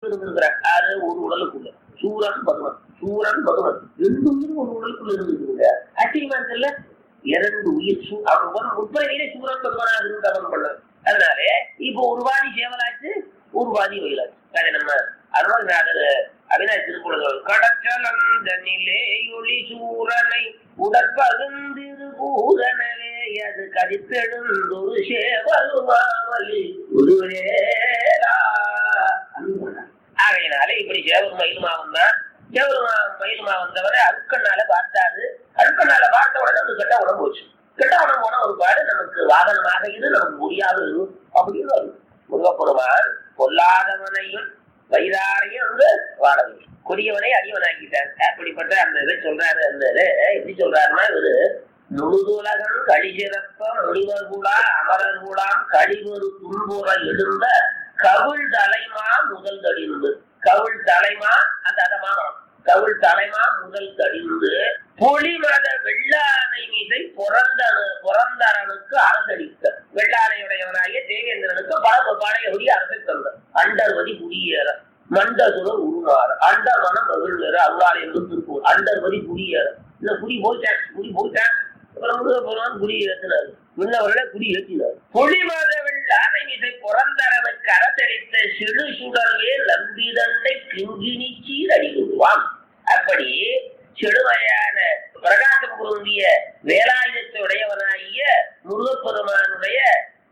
இருந்திருக்கிறார் யாரு ஒரு உடலுக்குள்ள சூரன் பகவன் சூரன் பகவன் ரெண்டு உயிரும் ஒரு உடலுக்குள்ள இருந்திருக்குங்க ஆச்சரியமா தெரியல இரண்டு உயிர் சூ அவன் முற்பரையிலே சூரன் பகவானாக இருந்து அவன் பண்ண அதனால இப்போ ஒரு வாதி சேவலாச்சு ஒரு வாதி வயலாச்சு அதை நம்ம அருணநாதர் அவினாஷ் திருக்குறள் கடற்கலந்தனிலே ஒளி சூரனை உடற்பகுந்திரு பூரனவே அது கதித்தெழுந்தொரு சேவலுமாமலி உருவேரா ஆகையினாலே இப்படி சேவல் மயிலுமா வந்தான் சேவலுமா மயிலுமா வந்தவரை அருக்கண்ணால பார்த்தாரு அருக்கண்ணால பார்த்த உடனே அது கெட்ட உடம்பு போச்சு கெட்ட உடம்பு போன ஒரு பாடு நமக்கு வாகனமாக இது நமக்கு முடியாது அப்படின்னு முருகப்பெருமான் பொல்லாதவனையும் வயிறாரையும் வந்து வாழவில்லை கொடியவனை அடியவனாக்கிட்டார் அப்படிப்பட்ட அந்த இதை சொல்றாரு அந்த இது எப்படி சொல்றாருன்னா இவரு முழுதுலகம் கழிசிறப்ப முனிவர் கூட அமரர் கூட கழிவொரு துன்புற எழுந்த கவிழ் தலைமா முதல் தடிந்து கவிழ் தலைமா அந்த அதமா கவிழ் தலைமா முதல் தடிந்து பொலிமத வெள்ளானை மீதை பிறந்தனு பிறந்தரனுக்கு அரசளித்த வெள்ளானையுடையவனாகிய தேவேந்திரனுக்கு பல படையொடி அரசை தந்தார் அண்டர்வதி குடியேற மண்டசுர உருமாறு அண்டர் மனம் மகிழ்வேற அருளாலை என்று திருப்பூர் அண்டர்வதி குடியேற இந்த குடி போயிட்டேன் குடி போயிட்டேன் அப்புறம் முருகப்பெருமான் குடி ஏற்றினார் முன்னவர்களை குடி ஏற்றினார் பொலிமத வெள்ளானை மீதை பிறந்தரனுக்கு அரசளித்த செழு சுடர்வே நம்பிதண்டை கிங்கினி சீர் அடிகுவான் அப்படி செடுமையான பிரகாசம் பொருந்திய வேலாயுதத்தை உடையவனாகிய முருகப்பெருமானுடைய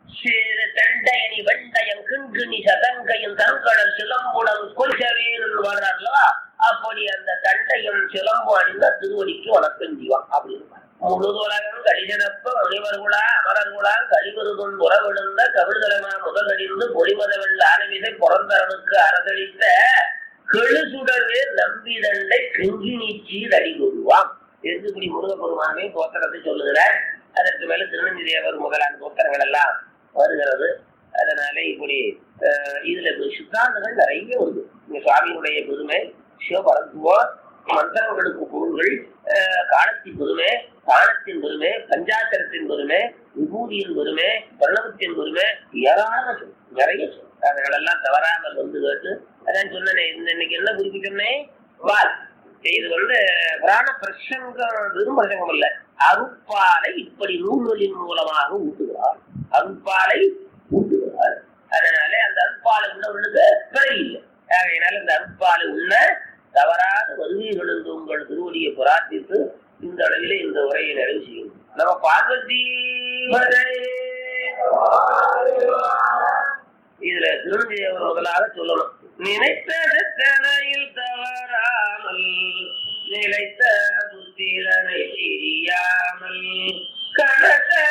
தண்டையனி வெண்டயம் கிண்கிணி சதங்கையும் தங்கடல் சிலம்புடன் கொஞ்சவேன் வர்றார்களா அப்படி அந்த தண்டையும் சிலம்பு அணிந்த திருவடிக்கு வணக்கம் செய்வான் அப்படின்னு முழுதுலகம் கடிதப்ப முனிவர்களா அமரர்களா கழிவருதும் உறவிடுந்த கவிழ்தலமா முதலடிந்து பொலிமதவெள்ள ஆனவிதை பிறந்தவனுக்கு அரசளித்த கெழுசுடர்வே நம்பிதண்டை கிங்கினீச்சி அடிகுருவாம் திருப்பதி முருகப்பெருமானே தோத்திரத்தை சொல்லுகிறார் அதற்கு மேல திருநெல்வேலியவர் முதலான தோத்திரங்கள் எல்லாம் வருகிறது அதனால இப்படி இதுல சித்தாந்தங்கள் நிறைய வருது இந்த சுவாமியினுடைய பெருமை சிவபரத்துவம் மந்திரங்களுக்கு பொருள்கள் காலத்தின் பெருமை காலத்தின் பெருமை பஞ்சாச்சரத்தின் பெருமை விபூதியின் பெருமை பிரணவத்தின் பெருமை ஏராளமான சொல் நிறைய சொல் அதனாலெல்லாம் தவறாமல் வந்து கேட்டு அதான் சொன்னேன் இன்னைக்கு என்ன குறிப்பிட்டோன்னே வால் இது வந்து புராண பிரசங்கம் வெறும் பிரசங்கம் இல்ல அருப்பாலை இப்படி நூல்களின் மூலமாக ஊட்டுகிறார் அருப்பாலை ஊட்டுகிறார் அதனால அந்த அருப்பாலை உண்ணவர்களுக்கு பிறகு இல்லை ஆகையினால இந்த அருப்பாலை உண்ண தவறாத வருவீர்கள் என்று உங்கள் திருவடியை பிரார்த்தித்து இந்த அளவிலே இந்த உரையை நிறைவு செய்யும் நம்ம பார்வதி இதுல திருநெல்வேலி முதலாக சொல்லணும் நினைத்தது தனையில் தவறாமல் நிலைத்த புத்திரனை சிறி